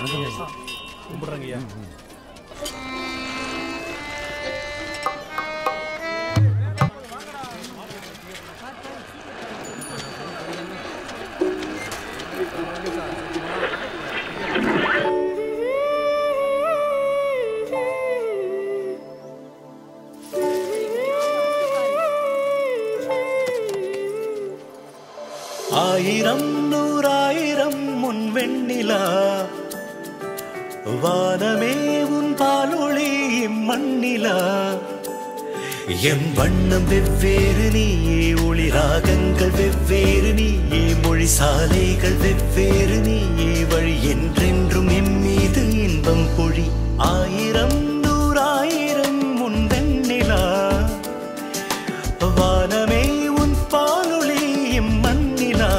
கும்பிடுறேங்க ஐயா ஆயிரம் நூறாயிரம் முன் வெண்ணிலா வானமே உன் பாலொளி மண்ணிலா எம் வண்ணம் வெவ்வேறு நீயே ஒளி ராகங்கள் வெவ்வேறு நீயே மொழி சாலைகள் வெவ்வேறு நீயே வழி என்றென்றும் எம் மீது இன்பம் பொழி ஆயிரம் நூறாயிரம் முன் வெண்ணிலா வானமே உன் பாலொளி எம் மண்ணிலா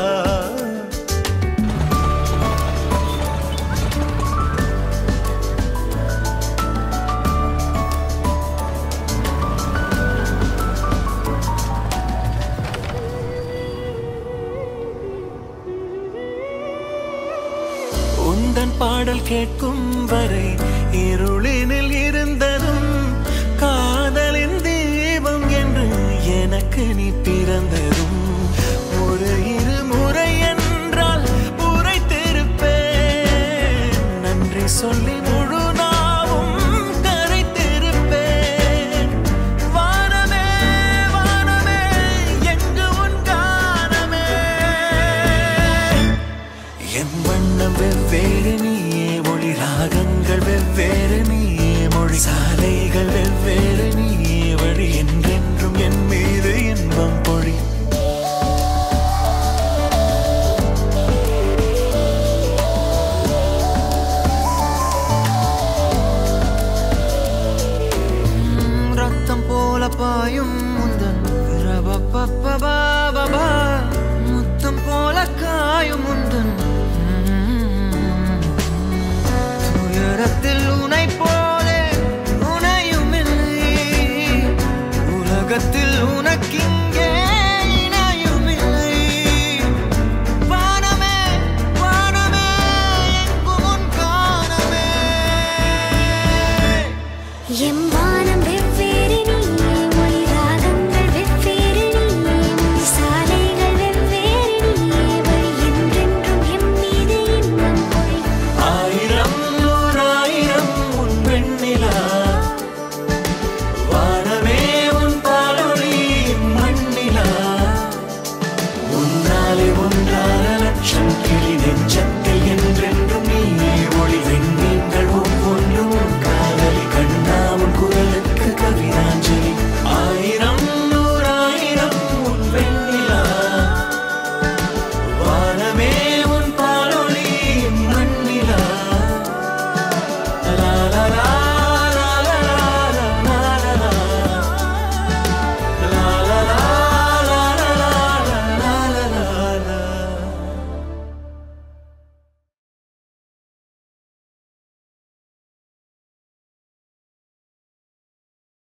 உந்தன் பாடல் கேட்கும் வரை இருளினில் இருந்ததும் காதலின் தீபம் என்று எனக்கு நீ பிறந்ததும் ஒரு இருமுறை என்றால் உரைத்திருப்பேன் நன்றி சொல்லி முழு நாவும் கரைத்திருப்பேன் வானமே வானமே எங்கு உன் காணமே என் வண்ணம் வெவ்வேறு நீயே மொழி ராகங்கள் வெவ்வேறு நீயே மொழி சாலைகள் வெவ்வேறு நீயே வழி என்றென்றும் என் மீது இன்பம் பொழி ரத்தம் போல பாயும் முந்தன் ரபபபபபபா. முத்தம் போல காயும் முந்தன் துயரத்தில் உனை போலே உனையும் இல்லை உலகத்தில் உனக்கிங்க